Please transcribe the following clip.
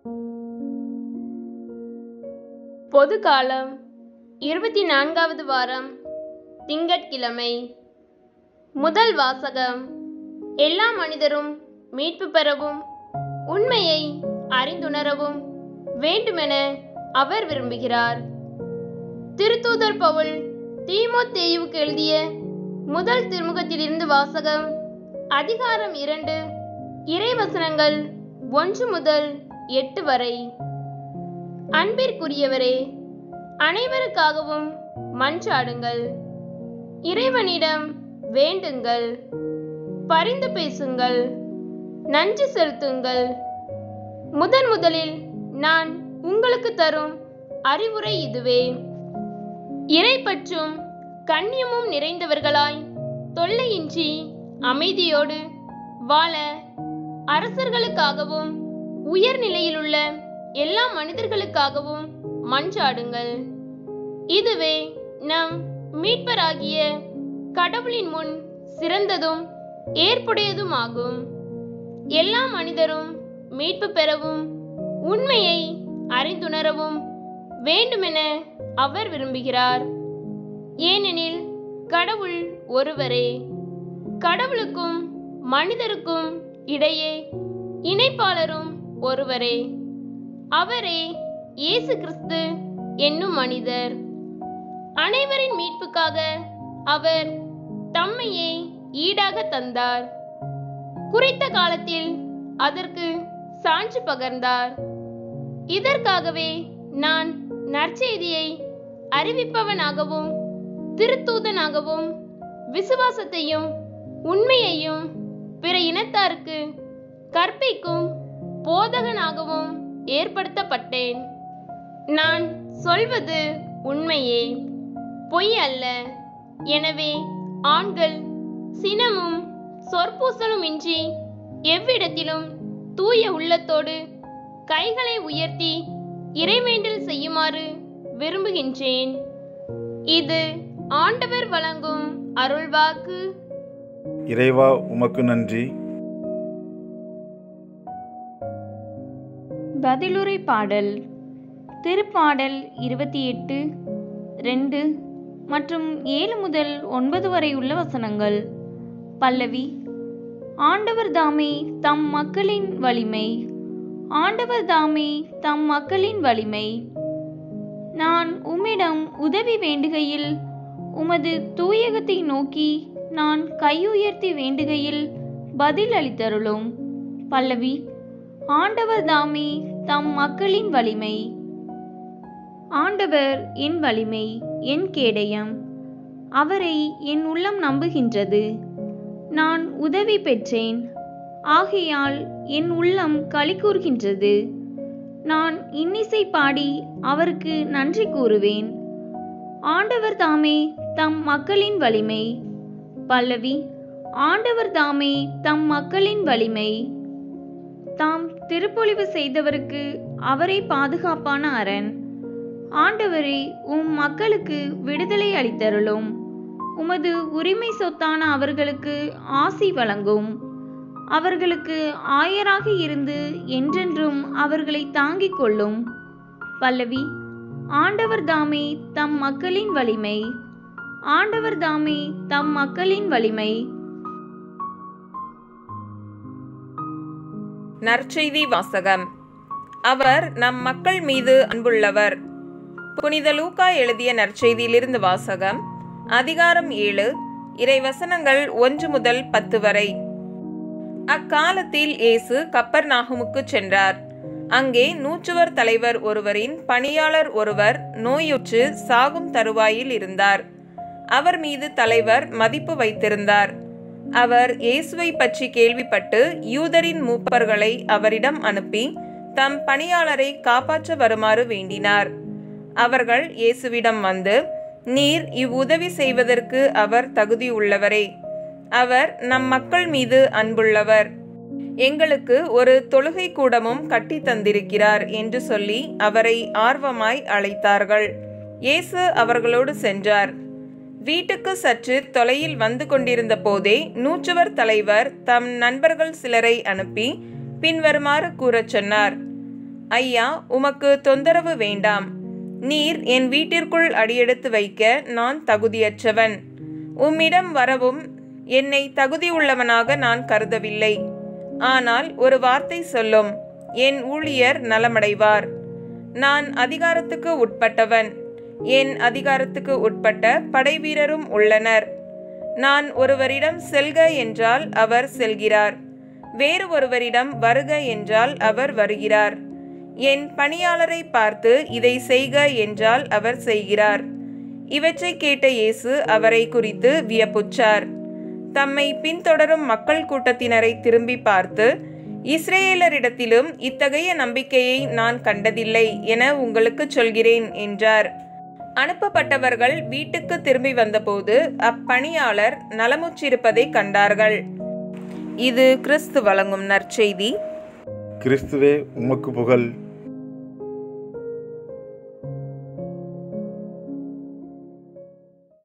பொது காலம் இருபத்தி நான்காவது வாரம் திங்கட்கிழமை முதல் வாசகம் எல்லா மனிதரும் மீட்பு பெறவும் உண்மையை அறிந்துணரவும் வேண்டுமென அவர் விரும்புகிறார் திருத்தூதர் பவுல் தீமோத்தேயுவுக்கு எழுதிய முதல் திருமுகத்திலிருந்து வாசகம் அதிகாரம் இரண்டு இறைவசனங்கள் ஒன்று முதல் எட்டு வரை அன்பிற்குரியவரே அனைவருக்காகவும் மன்றாடுங்கள் இறைவனிடம் வேண்டுங்கள் பரிந்து பேசுங்கள் நன்றி செலுத்துங்கள் முதன் முதலில் நான் உங்களுக்கு தரும் அறிவுரை இதுவே இறைப்பற்றும் கண்ணியமும் நிறைந்தவர்களாய் தொல்லையின்றி அமைதியோடு வாழ அரசர்களுக்காகவும் உயர்நிலையிலுள்ள எல்லா மனிதர்களுக்காகவும் மன்றாடுங்கள் இதுவே நம் மீட்பராகிய கடவுளின் முன் சிறந்ததும் ஏற்புடையதுமாகும் எல்லா மனிதரும் மீட்பு பெறவும் உண்மையை அறிந்துணரவும் வேண்டுமென அவர் விரும்புகிறார் ஏனெனில் கடவுள் ஒருவரே கடவுளுக்கும் மனிதருக்கும் இடையே இணைப்பாளரும் ஒருவரே அவரே இயேசு கிறிஸ்து என்னும் மனிதர் அனைவரின் மீட்புக்காக அவர் தம்மையே ஈடாக தந்தார் குறித்த காலத்தில் அதற்கு சான்று பகர்ந்தார் இதற்காகவே நான் நற்செய்தியை அறிவிப்பவனாகவும் திருத்தூதனாகவும் விசுவாசத்தையும் உண்மையையும் பிற இனத்தாருக்கு கற்பிக்கும் போதகனாகவும் ஏற்படுத்தப்பட்டேன் நான் சொல்வது உண்மையே பொய் அல்ல எனவே ஆண்கள் சினமும் சொற்பூசலுமின்றி எவ்விடத்திலும் தூய உள்ளத்தோடு கைகளை உயர்த்தி இறைவேண்டல் செய்யுமாறு விரும்புகின்றேன் இது ஆண்டவர் வழங்கும் அருள்வாக்கு இறைவா உமக்கு நன்றி பதிலுரை பாடல் திருப்பாடல் இருபத்தி எட்டு ரெண்டு மற்றும் ஏழு முதல் ஒன்பது வரை உள்ள வசனங்கள் பல்லவி ஆண்டவர் தாமே தம் மக்களின் வலிமை ஆண்டவர் தாமே தம் மக்களின் வலிமை நான் உம்மிடம் உதவி வேண்டுகையில் உமது தூயகத்தை நோக்கி நான் கையுயர்த்தி வேண்டுகையில் பதில் அளித்தருளும் பல்லவி ஆண்டவர் தாமே தம் மக்களின் வலிமை ஆண்டவர் என் வலிமை என் கேடயம் அவரை என் உள்ளம் நம்புகின்றது நான் உதவி பெற்றேன் ஆகையால் என் உள்ளம் களி கூறுகின்றது நான் இன்னிசை பாடி அவருக்கு நன்றி கூறுவேன் ஆண்டவர் தாமே தம் மக்களின் வலிமை பல்லவி ஆண்டவர் தாமே தம் மக்களின் வலிமை தாம் திருப்பொழிவு செய்தவருக்கு அவரே பாதுகாப்பான அரண் ஆண்டவரே உம் மக்களுக்கு விடுதலை அளித்தருளும் உமது உரிமை சொத்தான அவர்களுக்கு ஆசி வழங்கும் அவர்களுக்கு ஆயராக இருந்து என்றென்றும் அவர்களை தாங்கிக் கொள்ளும் பல்லவி ஆண்டவர் தாமே தம் மக்களின் வலிமை ஆண்டவர் தாமே தம் மக்களின் வலிமை நற்செய்தி வாசகம் அவர் நம் மக்கள் மீது அன்புள்ளவர் புனித லூக்கா எழுதிய நற்செய்தியிலிருந்து வாசகம் அதிகாரம் ஏழு இறைவசனங்கள் ஒன்று முதல் பத்து வரை அக்காலத்தில் இயேசு கப்பர் நாகுமுக்கு சென்றார் அங்கே நூற்றுவர் தலைவர் ஒருவரின் பணியாளர் ஒருவர் நோயுற்று சாகும் தருவாயில் இருந்தார் அவர் மீது தலைவர் மதிப்பு வைத்திருந்தார் அவர் இயேசுவை பற்றி கேள்விப்பட்டு யூதரின் மூப்பர்களை அவரிடம் அனுப்பி தம் பணியாளரை காப்பாற்ற வருமாறு வேண்டினார் அவர்கள் இயேசுவிடம் வந்து நீர் இவ்வுதவி செய்வதற்கு அவர் தகுதியுள்ளவரே அவர் நம் மக்கள் மீது அன்புள்ளவர் எங்களுக்கு ஒரு தொழுகை கூடமும் கட்டி தந்திருக்கிறார் என்று சொல்லி அவரை ஆர்வமாய் அழைத்தார்கள் இயேசு அவர்களோடு சென்றார் வீட்டுக்கு சற்று தொலையில் வந்து கொண்டிருந்த போதே நூற்றுவர் தலைவர் தம் நண்பர்கள் சிலரை அனுப்பி பின்வருமாறு கூறச் சொன்னார் ஐயா உமக்கு தொந்தரவு வேண்டாம் நீர் என் வீட்டிற்குள் அடியெடுத்து வைக்க நான் தகுதியற்றவன் உம்மிடம் வரவும் என்னை தகுதியுள்ளவனாக நான் கருதவில்லை ஆனால் ஒரு வார்த்தை சொல்லும் என் ஊழியர் நலமடைவார் நான் அதிகாரத்துக்கு உட்பட்டவன் என் அதிகாரத்துக்கு உட்பட்ட படைவீரரும் உள்ளனர் நான் ஒருவரிடம் செல்க என்றால் அவர் செல்கிறார் வேறு ஒருவரிடம் வருக என்றால் அவர் வருகிறார் என் பணியாளரை பார்த்து இதை செய்க என்றால் அவர் செய்கிறார் இவற்றை கேட்ட இயேசு அவரை குறித்து வியப்புற்றார் தம்மை பின்தொடரும் மக்கள் கூட்டத்தினரை திரும்பி பார்த்து இஸ்ரேலரிடத்திலும் இத்தகைய நம்பிக்கையை நான் கண்டதில்லை என உங்களுக்கு சொல்கிறேன் என்றார் அனுப்பப்பட்டவர்கள் வீட்டுக்கு திரும்பி வந்தபோது அப்பணியாளர் நலமுற்றிருப்பதை கண்டார்கள் இது கிறிஸ்து வழங்கும் நற்செய்தி கிறிஸ்துவே உமக்கு புகழ்